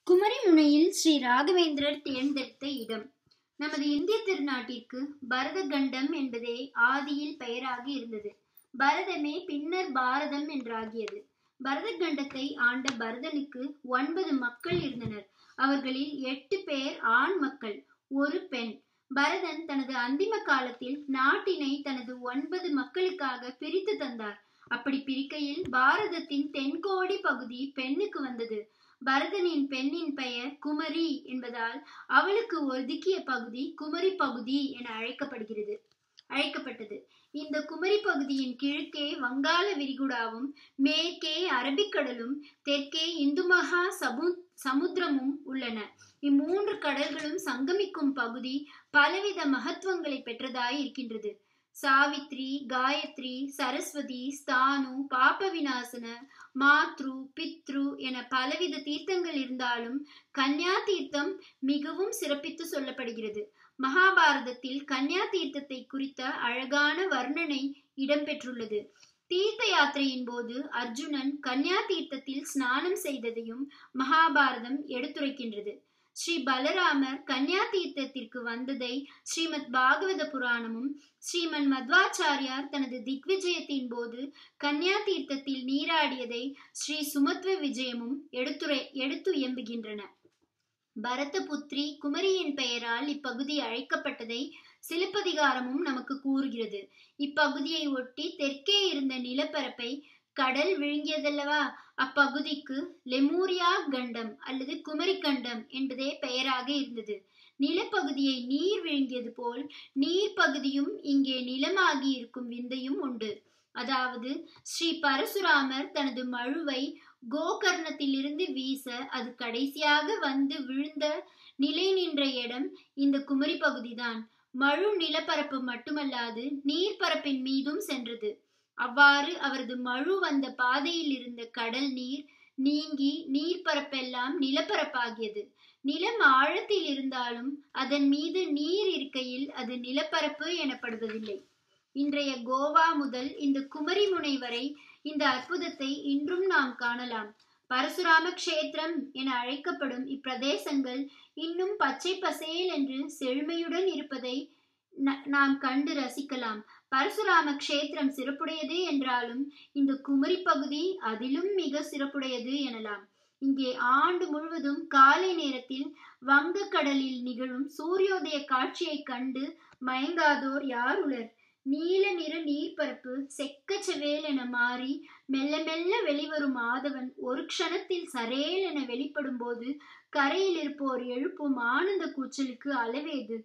குமரி முனையில் ஸ்ரீ ராகவேந்திரர் தேர்ந்தெடுத்த இடம் நமது இந்திய திருநாட்டிற்கு பரத கண்டம் என்பதே ஆதியில் பெயராக இருந்தது பரதமே பின்னர் பாரதம் என்றாகியது பரத கண்டத்தை ஆண்ட பரதனுக்கு ஒன்பது மக்கள் இருந்தனர் அவர்களில் எட்டு பேர் ஆண் மக்கள் ஒரு பெண் பரதன் தனது அந்திம காலத்தில் நாட்டினை தனது ஒன்பது மக்களுக்காக பிரித்து தந்தார் அப்படி பிரிக்கையில் பாரதத்தின் தென்கோடி பகுதி பெண்ணுக்கு வந்தது பரதனின் பெண்ணின் பெயர் குமரி என்பதால் அவளுக்கு ஒதுக்கிய பகுதி குமரி பகுதி என அழைக்கப்படுகிறது அழைக்கப்பட்டது இந்த குமரி பகுதியின் கிழக்கே வங்காள விரிகுடாவும் மேற்கே அரபிக்கடலும் தெற்கே இந்து மகா சமு சமுத்திரமும் உள்ளன இம்மூன்று கடல்களும் சங்கமிக்கும் பகுதி பலவித மகத்துவங்களை பெற்றதாய் இருக்கின்றது சாவித்ரி காயத்ரி சரஸ்வதி ஸ்தானு பாப விநாசன மாத்ரு பித்ரு என பலவித தீர்த்தங்கள் இருந்தாலும் கன்யா தீர்த்தம் மிகவும் சிறப்பித்து சொல்லப்படுகிறது மகாபாரதத்தில் கன்யா தீர்த்தத்தை குறித்த அழகான வர்ணனை இடம்பெற்றுள்ளது தீர்த்த யாத்திரையின் போது அர்ஜுனன் கன்யா தீர்த்தத்தில் ஸ்நானம் செய்ததையும் மகாபாரதம் எடுத்துரைக்கின்றது ஸ்ரீ பலராமர் கன்யா தீர்த்தத்திற்கு வந்ததை ஸ்ரீமத் பாகவத புராணமும் ஸ்ரீமன் மத்வாச்சாரியார் தனது திக்விஜயத்தின் போது கன்யா தீர்த்தத்தில் நீராடியதை ஸ்ரீ சுமத்வ விஜயமும் எடுத்துரை எடுத்து எம்புகின்றன பரதபுத்ரி குமரியின் பெயரால் இப்பகுதி அழைக்கப்பட்டதை சிலப்பதிகாரமும் நமக்கு கூறுகிறது இப்பகுதியை ஒட்டி தெற்கே இருந்த நிலப்பரப்பை கடல் விழுங்கியதல்லவா அப்பகுதிக்கு லெமூரியா கண்டம் அல்லது குமரி கண்டம் என்பதே பெயராக இருந்தது நிலப்பகுதியை நீர் விழுங்கியது போல் நீர் பகுதியும் இங்கே நிலமாகி இருக்கும் விந்தையும் உண்டு அதாவது ஸ்ரீ பரசுராமர் தனது மழுவை கோகர்ணத்திலிருந்து வீச அது கடைசியாக வந்து விழுந்த நிலை நின்ற இடம் இந்த குமரி பகுதிதான் மழு நிலப்பரப்பு மட்டுமல்லாது நீர்ப்பரப்பின் மீதும் சென்றது அவ்வாறு அவரது மழு வந்த பாதையில் இருந்த கடல் நீர் நீங்கி நீர்ப்பரப்பெல்லாம் நிலப்பரப்பாகியது நிலம் ஆழத்தில் இருந்தாலும் அதன் மீது நீர் இருக்கையில் அது நிலப்பரப்பு எனப்படுவதில்லை இன்றைய கோவா முதல் இந்த குமரி முனை வரை இந்த அற்புதத்தை இன்றும் நாம் காணலாம் பரசுராம கஷேத்திரம் என அழைக்கப்படும் இப்பிரதேசங்கள் இன்னும் பச்சை பசேல் என்று செழுமையுடன் இருப்பதை நாம் கண்டு ரசிக்கலாம் பரசுராம கஷேத்திரம் சிறப்புடையது என்றாலும் இந்த குமரி பகுதி அதிலும் மிக சிறப்புடையது எனலாம் இங்கே ஆண்டு முழுவதும் காலை நேரத்தில் வங்கக்கடலில் நிகழும் சூரியோதய காட்சியை கண்டு மயங்காதோர் யார் உலர் நீல நிற நீர்ப்பரப்பு செக்கச்சவேல் என மாறி மெல்ல மெல்ல வெளிவரும் ஆதவன் ஒரு க்ஷணத்தில் சரேல் என வெளிப்படும் போது கரையில் இருப்போர் எழுப்பும் ஆனந்த கூச்சலுக்கு அளவேது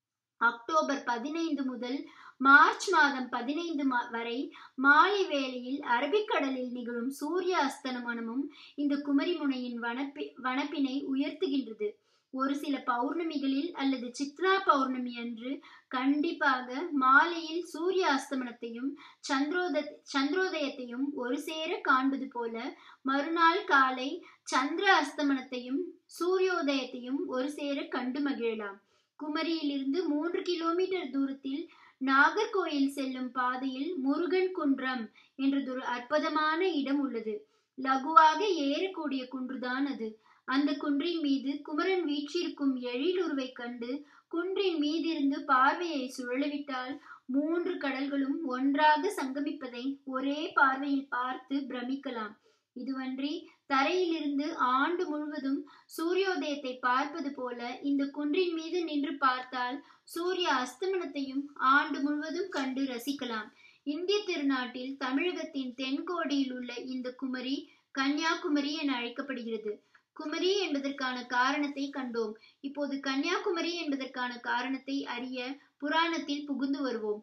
அக்டோபர் பதினைந்து முதல் மார்ச் மாதம் பதினைந்து வரை மாலை வேளையில் அரபிக்கடலில் நிகழும் சூரிய அஸ்தமனமும் இந்த குமரிமுனையின் வனப்பி வனப்பினை உயர்த்துகின்றது ஒரு சில பௌர்ணமிகளில் அல்லது சித்ரா பௌர்ணமி அன்று கண்டிப்பாக மாலையில் சூரிய அஸ்தமனத்தையும் சந்திரோத சந்திரோதயத்தையும் ஒரு சேர காண்பது போல மறுநாள் காலை சந்திர அஸ்தமனத்தையும் சூரியோதயத்தையும் ஒரு சேர கண்டு மகிழலாம் குமரியிலிருந்து மூன்று கிலோமீட்டர் தூரத்தில் நாகர்கோயில் செல்லும் பாதையில் முருகன் குன்றம் என்றதொரு அற்புதமான இடம் உள்ளது லகுவாக ஏறக்கூடிய குன்றுதான் அது அந்த குன்றின் மீது குமரன் வீற்றிருக்கும் எழிலுருவை கண்டு குன்றின் மீதிருந்து பார்வையை சுழலவிட்டால் மூன்று கடல்களும் ஒன்றாக சங்கமிப்பதை ஒரே பார்வையில் பார்த்து பிரமிக்கலாம் இதுவன்றி தரையிலிருந்து ஆண்டு முழுவதும் சூரியோதயத்தை பார்ப்பது போல இந்த குன்றின் மீது நின்று பார்த்தால் சூரிய அஸ்தமனத்தையும் ஆண்டு முழுவதும் கண்டு ரசிக்கலாம் இந்திய திருநாட்டில் தமிழகத்தின் தென்கோடியில் உள்ள இந்த குமரி கன்னியாகுமரி என அழைக்கப்படுகிறது குமரி என்பதற்கான காரணத்தை கண்டோம் இப்போது கன்னியாகுமரி என்பதற்கான காரணத்தை அறிய புராணத்தில் புகுந்து வருவோம்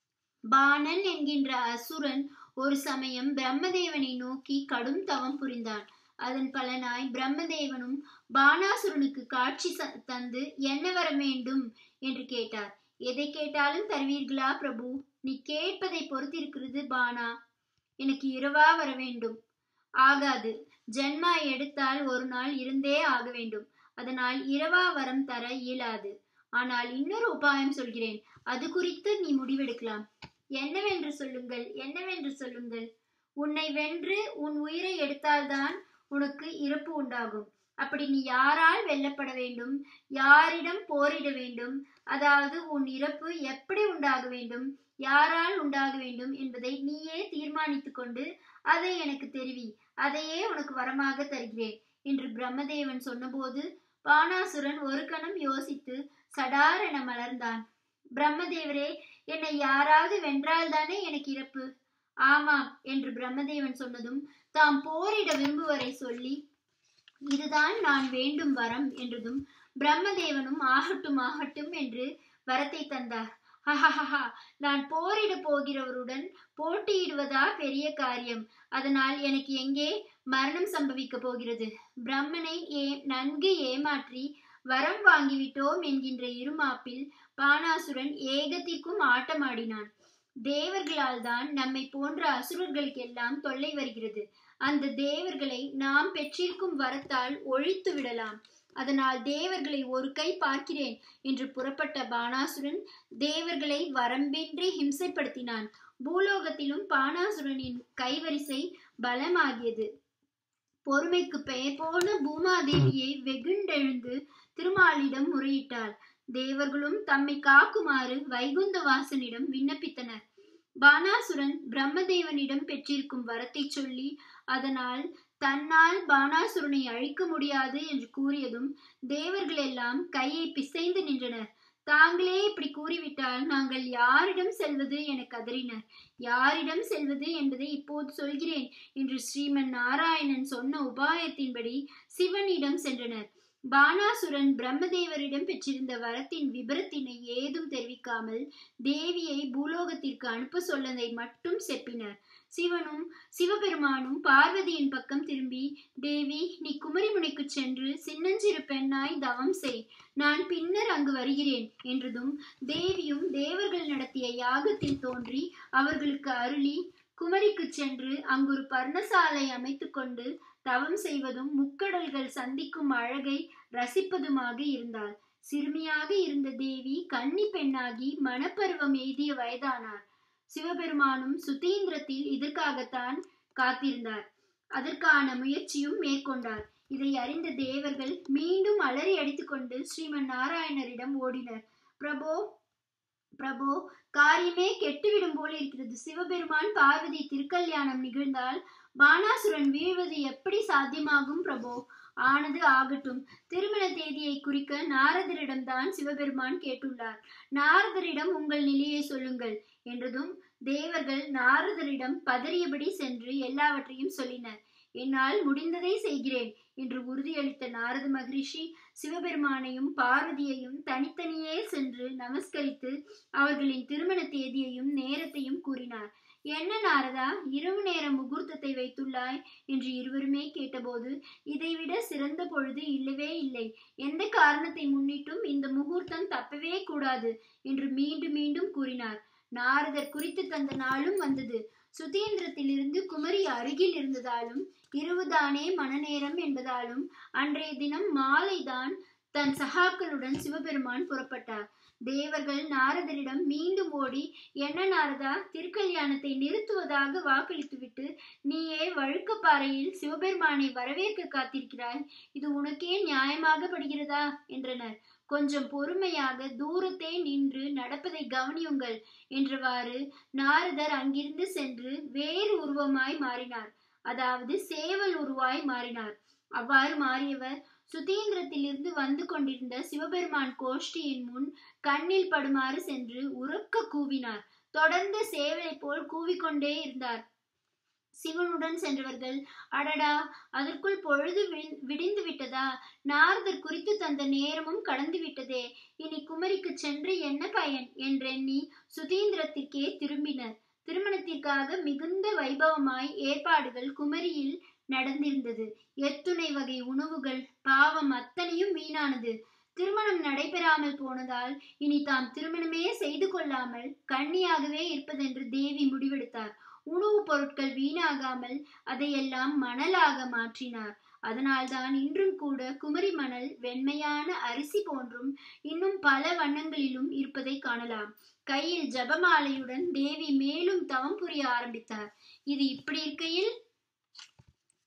பாணன் என்கின்ற அசுரன் ஒரு சமயம் பிரம்மதேவனை நோக்கி கடும் தவம் புரிந்தான் அதன் பலனாய் பிரம்மதேவனும் பானாசுரனுக்கு காட்சி தந்து என்ன வர வேண்டும் என்று கேட்டார் எதை கேட்டாலும் தருவீர்களா பிரபு நீ கேட்பதை பொறுத்திருக்கிறது பானா எனக்கு இரவா வர வேண்டும் ஆகாது ஜென்மா எடுத்தால் ஒரு நாள் இருந்தே ஆக வேண்டும் அதனால் இரவா வரம் தர இயலாது ஆனால் இன்னொரு உபாயம் சொல்கிறேன் அது குறித்து நீ முடிவெடுக்கலாம் என்னவென்று சொல்லுங்கள் என்னவென்று சொல்லுங்கள் உன்னை வென்று உன் உயிரை எடுத்தால்தான் உனக்கு இறப்பு உண்டாகும் அப்படி நீ யாரால் வெல்லப்பட வேண்டும் யாரிடம் போரிட வேண்டும் அதாவது உன் இறப்பு எப்படி உண்டாக வேண்டும் யாரால் உண்டாக வேண்டும் என்பதை நீயே தீர்மானித்துக் கொண்டு அதை எனக்கு தெரிவி அதையே உனக்கு வரமாக தருகிறேன் என்று பிரம்மதேவன் சொன்னபோது பானாசுரன் ஒரு கணம் யோசித்து சடார் என மலர்ந்தான் பிரம்மதேவரே என்னை யாராவது வென்றால்தானே எனக்கு இறப்பு ஆமாம் என்று பிரம்மதேவன் சொன்னதும் தாம் போரிட விரும்புவரை சொல்லி இதுதான் நான் வேண்டும் வரம் என்றதும் பிரம்மதேவனும் ஆகட்டும் ஆகட்டும் என்று வரத்தை தந்தார் ஹஹஹஹா நான் போரிட போகிறவருடன் போட்டியிடுவதா பெரிய காரியம் அதனால் எனக்கு எங்கே மரணம் சம்பவிக்க போகிறது பிரம்மனை ஏ நன்கு ஏமாற்றி வரம் வாங்கிவிட்டோம் என்கின்ற இருமாப்பில் பானாசுரன் ஏகத்திற்கும் ஆட்டமாடினான் தேவர்களால் தான் நம்மை போன்ற அசுரர்களுக்கெல்லாம் தொல்லை வருகிறது அந்த தேவர்களை நாம் பெற்றிருக்கும் வரத்தால் ஒழித்து விடலாம் அதனால் தேவர்களை ஒரு கை பார்க்கிறேன் என்று புறப்பட்ட பானாசுரன் தேவர்களை வரம்பின்றி ஹிம்சைப்படுத்தினான் பூலோகத்திலும் பானாசுரனின் கைவரிசை பலமாகியது பொறுமைக்கு பெயர் போன பூமாதேவியை வெகுண்டெழுந்து திருமாலிடம் முறையிட்டாள் தேவர்களும் தம்மை காக்குமாறு வைகுந்த வாசனிடம் விண்ணப்பித்தனர் பானாசுரன் பிரம்மதேவனிடம் பெற்றிருக்கும் வரத்தை சொல்லி அதனால் தன்னால் பானாசுரனை அழிக்க முடியாது என்று கூறியதும் தேவர்கள் எல்லாம் கையை பிசைந்து நின்றனர் தாங்களே இப்படி கூறிவிட்டால் நாங்கள் யாரிடம் செல்வது என கதறினர் யாரிடம் செல்வது என்பதை இப்போது சொல்கிறேன் என்று ஸ்ரீமன் நாராயணன் சொன்ன உபாயத்தின்படி சிவனிடம் சென்றனர் பானாசுரன் பிரம்மதேவரிடம் பெற்றிருந்த வரத்தின் விபரத்தினை ஏதும் தெரிவிக்காமல் தேவியை பூலோகத்திற்கு அனுப்ப சொல்லதை மட்டும் செப்பினர் சிவனும் சிவபெருமானும் பார்வதியின் பக்கம் திரும்பி தேவி நீ குமரிமுனைக்கு சென்று சின்னஞ்சிறு பெண்ணாய் தவம் செய் நான் பின்னர் அங்கு வருகிறேன் என்றதும் தேவியும் தேவர்கள் நடத்திய யாகத்தில் தோன்றி அவர்களுக்கு அருளி குமரிக்கு சென்று அங்கு ஒரு பர்ணசாலை அமைத்துக் கொண்டு தவம் செய்வதும் முக்கடல்கள் சந்திக்கும் அழகை ரசிப்பதுமாக இருந்தாள் சிறுமியாக இருந்த தேவி கன்னி பெண்ணாகி மணப்பருவம் எய்திய வயதானார் சிவபெருமானும் சுதீந்திரத்தில் இதற்காகத்தான் காத்திருந்தார் அதற்கான முயற்சியும் மேற்கொண்டார் இதை அறிந்த தேவர்கள் மீண்டும் அலறி அடித்துக்கொண்டு ஸ்ரீமன் நாராயணரிடம் ஓடினர் பிரபோ பிரபோ காரியமே கெட்டுவிடும் போல இருக்கிறது சிவபெருமான் பார்வதி திருக்கல்யாணம் நிகழ்ந்தால் பானாசுரன் வீழ்வது எப்படி சாத்தியமாகும் பிரபோ ஆனது ஆகட்டும் திருமண தேதியை குறிக்க நாரதரிடம்தான் சிவபெருமான் கேட்டுள்ளார் நாரதரிடம் உங்கள் நிலையை சொல்லுங்கள் என்றதும் தேவர்கள் நாரதரிடம் பதறியபடி சென்று எல்லாவற்றையும் சொல்லினர் என்னால் முடிந்ததை செய்கிறேன் என்று உறுதியளித்த நாரத மகரிஷி சிவபெருமானையும் பார்வதியையும் தனித்தனியே சென்று நமஸ்கரித்து அவர்களின் திருமண தேதியையும் நேரத்தையும் கூறினார் என்ன நாரதா இரவு நேர முகூர்த்தத்தை வைத்துள்ளாய் என்று இருவருமே கேட்டபோது இதைவிட சிறந்த பொழுது இல்லவே இல்லை எந்த காரணத்தை முன்னிட்டும் இந்த முகூர்த்தம் தப்பவே கூடாது என்று மீண்டும் மீண்டும் கூறினார் நாரதர் குறித்து தந்த நாளும் வந்தது சுதீந்திரத்திலிருந்து குமரி அருகில் இருந்ததாலும் இரவுதானே மனநேரம் என்பதாலும் அன்றைய தினம் மாலைதான் தன் சகாக்களுடன் சிவபெருமான் புறப்பட்டார் தேவர்கள் நாரதரிடம் மீண்டும் ஓடி என்ன நாரதா திருக்கல்யாணத்தை நிறுத்துவதாக வாக்களித்துவிட்டு நீயே வழுக்கப்பாறையில் சிவபெருமானை வரவேற்க காத்திருக்கிறாய் இது உனக்கே நியாயமாக படுகிறதா என்றனர் கொஞ்சம் பொறுமையாக தூரத்தே நின்று நடப்பதை கவனியுங்கள் என்றவாறு நாரதர் அங்கிருந்து சென்று வேறு உருவமாய் மாறினார் அதாவது சேவல் உருவாய் மாறினார் அவ்வாறு மாறியவர் சுதீந்திரத்திலிருந்து வந்து கொண்டிருந்த சிவபெருமான் கோஷ்டியின் முன் கண்ணில் படுமாறு சென்று உறக்க கூவினார் தொடர்ந்து சேவலை போல் கூவிக்கொண்டே இருந்தார் சிவனுடன் சென்றவர்கள் அடடா அதற்குள் பொழுது விடிந்து விட்டதா நாரதர் குறித்து தந்த நேரமும் கடந்து விட்டதே இனி குமரிக்கு சென்று என்ன பயன் என்றெண்ணி சுதீந்திரத்திற்கே திரும்பினர் திருமணத்திற்காக மிகுந்த வைபவமாய் ஏற்பாடுகள் குமரியில் நடந்திருந்தது எத்துணை வகை உணவுகள் பாவம் அத்தனையும் வீணானது திருமணம் நடைபெறாமல் போனதால் இனி தாம் திருமணமே செய்து கொள்ளாமல் கண்ணியாகவே இருப்பதென்று தேவி முடிவெடுத்தார் உணவுப் பொருட்கள் வீணாகாமல் அதையெல்லாம் மணலாக மாற்றினார் அதனால்தான் இன்றும் கூட குமரி மணல் வெண்மையான அரிசி போன்றும் இன்னும் பல வண்ணங்களிலும் இருப்பதை காணலாம் கையில் ஜபமாலையுடன் தேவி மேலும் தவம் புரிய ஆரம்பித்தார் இது இப்படி இருக்கையில்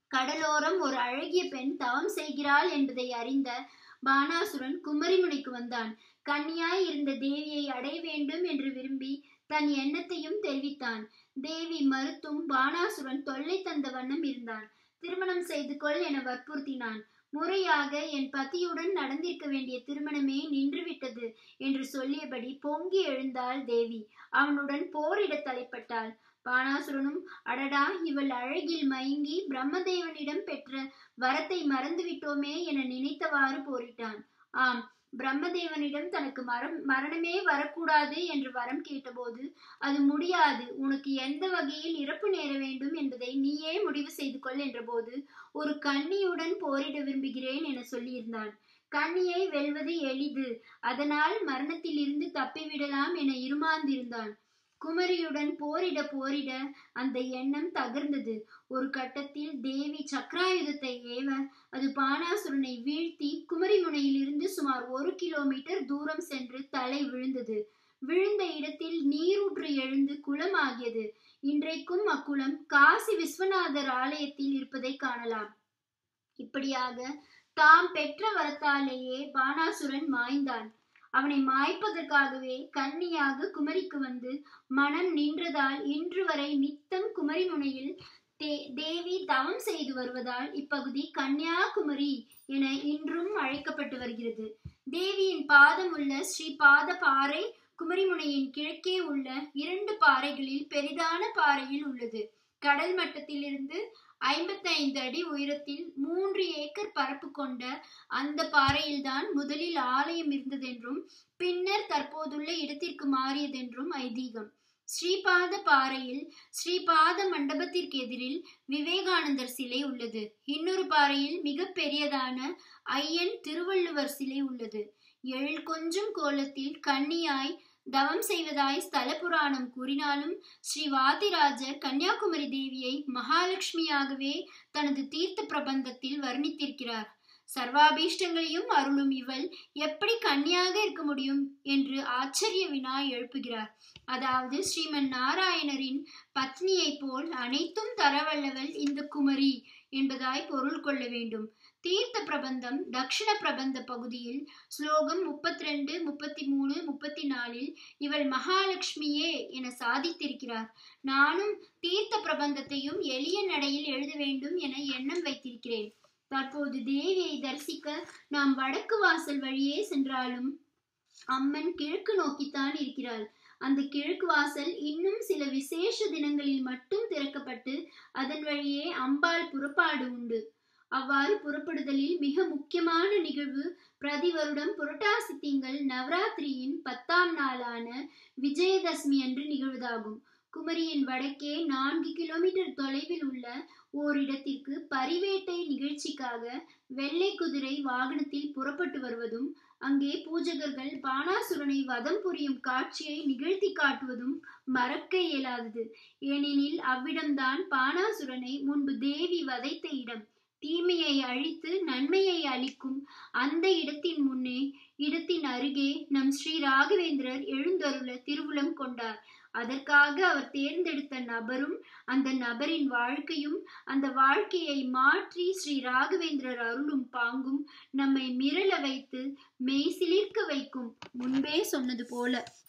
கடலோரம் ஒரு அழகிய பெண் தவம் செய்கிறாள் என்பதை அறிந்த பானாசுரன் குமரிமுனைக்கு வந்தான் கன்னியாய் இருந்த தேவியை அடைய வேண்டும் என்று விரும்பி தன் எண்ணத்தையும் தெரிவித்தான் தேவி மறுத்தும் பானாசுரன் தொல்லை தந்த வண்ணம் இருந்தான் திருமணம் செய்து கொள் என வற்புறுத்தினான் முறையாக என் பத்தியுடன் நடந்திருக்க வேண்டிய திருமணமே நின்றுவிட்டது என்று சொல்லியபடி பொங்கி எழுந்தாள் தேவி அவனுடன் போரிட தலைப்பட்டாள் பானாசுரனும் அடடா இவள் அழகில் மயங்கி பிரம்மதேவனிடம் பெற்ற வரத்தை மறந்துவிட்டோமே என நினைத்தவாறு போரிட்டான் ஆம் பிரம்மதேவனிடம் தனக்கு மரம் மரணமே வரக்கூடாது என்று வரம் கேட்டபோது அது முடியாது உனக்கு எந்த வகையில் இறப்பு நேர வேண்டும் என்பதை நீயே முடிவு செய்து கொள் என்றபோது ஒரு கன்னியுடன் போரிட விரும்புகிறேன் என சொல்லியிருந்தான் கன்னியை வெல்வது எளிது அதனால் மரணத்தில் இருந்து தப்பிவிடலாம் என இருமாந்திருந்தான் குமரியுடன் போரிட போரிட அந்த எண்ணம் தகர்ந்தது ஒரு கட்டத்தில் தேவி சக்கராயுதத்தை ஏவ அது பானாசுரனை வீழ்த்தி குமரி முனையிலிருந்து சுமார் ஒரு கிலோமீட்டர் தூரம் சென்று தலை விழுந்தது விழுந்த இடத்தில் நீரூற்று எழுந்து குளமாகியது இன்றைக்கும் அக்குளம் காசி விஸ்வநாதர் ஆலயத்தில் இருப்பதை காணலாம் இப்படியாக தாம் பெற்ற வரத்தாலேயே பானாசுரன் மாய்ந்தான் அவனை மாய்ப்பதற்காகவே கன்னியாக குமரிக்கு வந்து மனம் நின்றதால் இன்று வரை நித்தம் குமரிமுனையில் தே தேவி தவம் செய்து வருவதால் இப்பகுதி கன்னியாகுமரி என இன்றும் அழைக்கப்பட்டு வருகிறது தேவியின் பாதம் உள்ள ஸ்ரீ பாத பாறை குமரிமுனையின் கிழக்கே உள்ள இரண்டு பாறைகளில் பெரிதான பாறையில் உள்ளது கடல் மட்டத்திலிருந்து ஐம்பத்தைந்து அடி உயரத்தில் மூன்று ஏக்கர் பரப்பு கொண்ட அந்த பாறையில்தான் முதலில் ஆலயம் இருந்ததென்றும் பின்னர் தற்போதுள்ள இடத்திற்கு மாறியதென்றும் ஐதீகம் ஸ்ரீபாத பாறையில் ஸ்ரீபாத மண்டபத்திற்கு எதிரில் விவேகானந்தர் சிலை உள்ளது இன்னொரு பாறையில் மிக பெரியதான ஐயன் திருவள்ளுவர் சிலை உள்ளது எழில் கொஞ்சம் கோலத்தில் கன்னியாய் தவம் செய்வதாய் ஸ்தல புராணம் கூறினாலும் ஸ்ரீ வாதிராஜர் கன்னியாகுமரி தேவியை மகாலட்சுமியாகவே தனது தீர்த்த பிரபந்தத்தில் வர்ணித்திருக்கிறார் சர்வாபீஷ்டங்களையும் அருளும் இவள் எப்படி கன்னியாக இருக்க முடியும் என்று ஆச்சரிய வினா எழுப்புகிறார் அதாவது ஸ்ரீமன் நாராயணரின் பத்னியைப் போல் அனைத்தும் தரவல்லவள் இந்த குமரி என்பதாய் பொருள் கொள்ள வேண்டும் தீர்த்த பிரபந்தம் தக்ஷண பிரபந்த பகுதியில் ஸ்லோகம் முப்பத்தி ரெண்டு முப்பத்தி மூணு முப்பத்தி நாலில் இவள் மகாலட்சுமியே என சாதித்திருக்கிறார் நானும் தீர்த்த பிரபந்தத்தையும் எளிய நடையில் எழுத வேண்டும் என எண்ணம் வைத்திருக்கிறேன் தற்போது தேவியை தரிசிக்க நாம் வடக்கு வாசல் வழியே சென்றாலும் அம்மன் கிழக்கு நோக்கித்தான் இருக்கிறாள் அந்த கிழக்கு வாசல் இன்னும் சில விசேஷ தினங்களில் மட்டும் திறக்கப்பட்டு அதன் வழியே அம்பாள் புறப்பாடு உண்டு அவ்வாறு புறப்படுதலில் மிக முக்கியமான நிகழ்வு பிரதி வருடம் புரட்டாசி திங்கள் நவராத்திரியின் பத்தாம் நாளான விஜயதசமி அன்று நிகழ்வதாகும் குமரியின் வடக்கே நான்கு கிலோமீட்டர் தொலைவில் உள்ள ஓரிடத்திற்கு பரிவேட்டை நிகழ்ச்சிக்காக வெள்ளை குதிரை வாகனத்தில் புறப்பட்டு வருவதும் அங்கே பூஜகர்கள் பானாசுரனை வதம் புரியும் காட்சியை நிகழ்த்தி காட்டுவதும் மறக்க இயலாதது ஏனெனில் அவ்விடம்தான் பானாசுரனை முன்பு தேவி வதைத்த இடம் தீமையை அழித்து நன்மையை அளிக்கும் அந்த இடத்தின் முன்னே இடத்தின் அருகே நம் ஸ்ரீ ராகவேந்திரர் எழுந்தருள திருவுளம் கொண்டார் அதற்காக அவர் தேர்ந்தெடுத்த நபரும் அந்த நபரின் வாழ்க்கையும் அந்த வாழ்க்கையை மாற்றி ஸ்ரீ ராகவேந்திரர் அருளும் பாங்கும் நம்மை மிரள வைத்து மெய்சிலிர்க்க வைக்கும் முன்பே சொன்னது போல